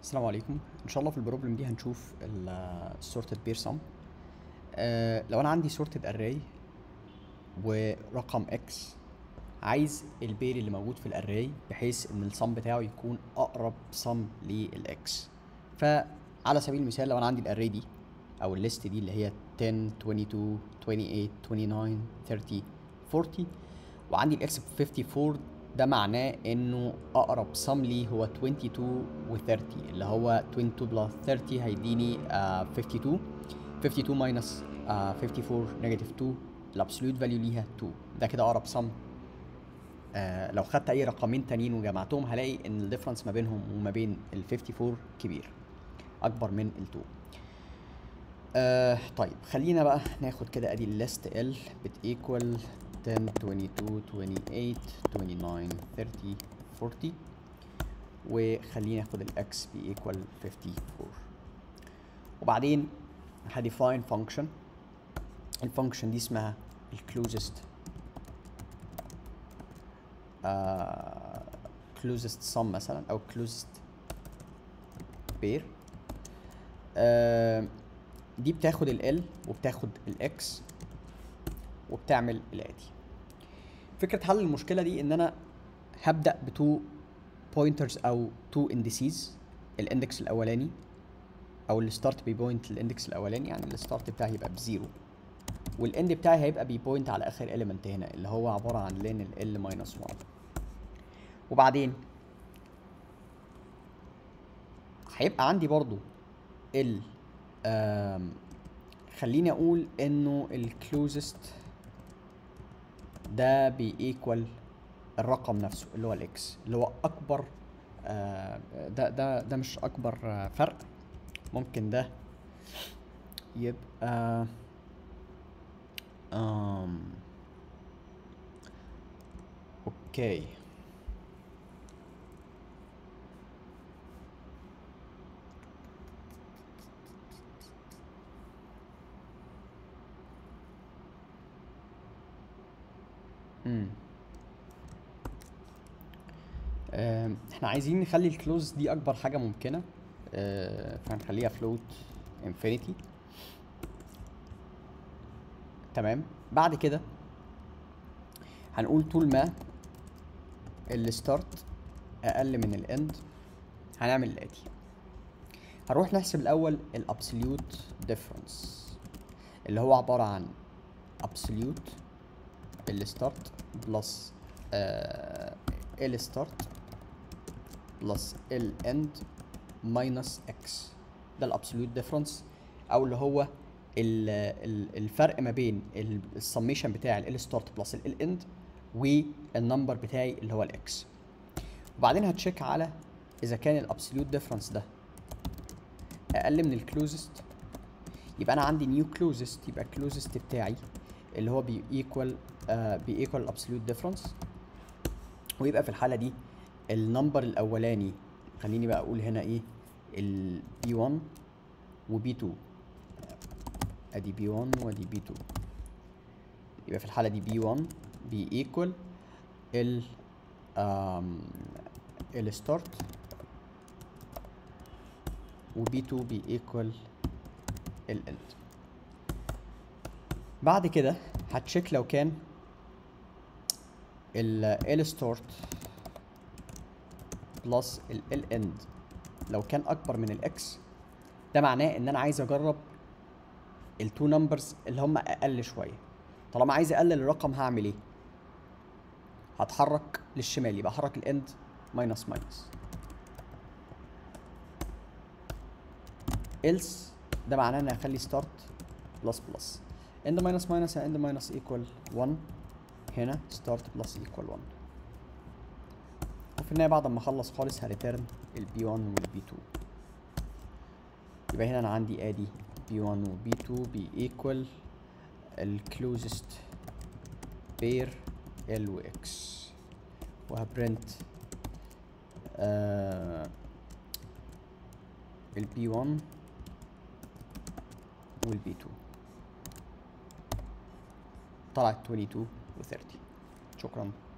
السلام عليكم ان شاء الله في البروبلم دي هنشوف السورتد بير سم لو انا عندي سورتد اري ورقم اكس عايز البير اللي موجود في الاري بحيث ان السم بتاعه يكون اقرب سم للاكس فعلى سبيل المثال لو انا عندي الاري دي او الليست دي اللي هي 10 22 28 29 30 40 وعندي الاكس ب 54 ده معناه انه اقرب سم لي هو 22 و 30 اللي هو 22 بلس 30 هيديني آه 52 52 ماينس آه 54 نيجاتيف 2 الابسوليوت فاليو ليها 2 ده كده اقرب سم آه لو خدت اي رقمين تانيين وجمعتهم هلاقي ان الديفرنس ما بينهم وما بين ال 54 كبير اكبر من ال 2 آه طيب خلينا بقى ناخد كده ادي الليست ال بتيكوال 10 22 28 29 30 40 وخلينا ناخد الاكس بيكوال 54 وبعدين هديفاين فانكشن الفانكشن دي اسمها الكلوزست كلوزست سم مثلا او كلوزست بير دي بتاخد ال وبتاخد الاكس وبتعمل الاتي فكره حل المشكله دي ان انا هبدا بتو بوينترز او تو اندسيز الاندكس الاولاني او الستارت بيبوينت للاندكس الاولاني يعني الستارت بتاعي هيبقى بزيرو والاند بتاعي هيبقى بيبوينت على اخر اليمنت هنا اللي هو عباره عن لين ال ماينس 1 وبعدين هيبقى عندي برضو ال خليني اقول انه الكلوزست ده بيكوال الرقم نفسه اللي هو الاكس اللي هو اكبر آه ده ده ده مش اكبر آه فرق ممكن ده يبقى um, اوكي امم احنا عايزين نخلي الكلوز دي اكبر حاجه ممكنه اه فهنخليها فلوت انفينيتي تمام بعد كده هنقول طول ما الستارت اقل من الاند هنعمل الاتي هنروح نحسب الاول الابسوليوت ديفرنس اللي هو عباره عن absolute الستارت بلس ال ستارت بلس ال اند ماينس اكس ده الابسوليوت ديفرنس او اللي هو ال ال الفرق ما بين السميشن بتاع ال ستارت بلس ال اند والنمبر بتاعي اللي هو الاكس وبعدين هتشيك على اذا كان الابسوليوت ديفرنس ده اقل من الكلوزست يبقى انا عندي نيو كلوزست يبقى الكلوزست بتاعي اللي هو بيكوال بيكوال الابسوليوت ديفرنس ويبقى في الحاله دي النمبر الاولاني خليني بقى اقول هنا ايه ال B1 و B2 ادي B1 وادي B2 يبقى في الحاله دي B1 بيكوال ال الستارت و B2 بيكوال الاند بعد كده هتشيك لو كان ال ستارت بلس ال اند لو كان اكبر من الاكس ده معناه ان انا عايز اجرب التو نمبرز اللي هم اقل شويه طالما عايز اقلل الرقم هعمل ايه هتحرك للشمال يبقى احرك الاند ماينس ماينس else ده معناه ان اخلي ستارت بلس بلس end minus minus and end minus equal 1 هنا start plus equal 1 وفي النهاية بعد ما اخلص خالص هريتيرن ال B1 وال B2 يبقى هنا انا عندي ادي B1 و B2 بي equal ال closest pair L و X وهبرنت آه ال B1 وال B2 طلعت 22 و 30 شكرا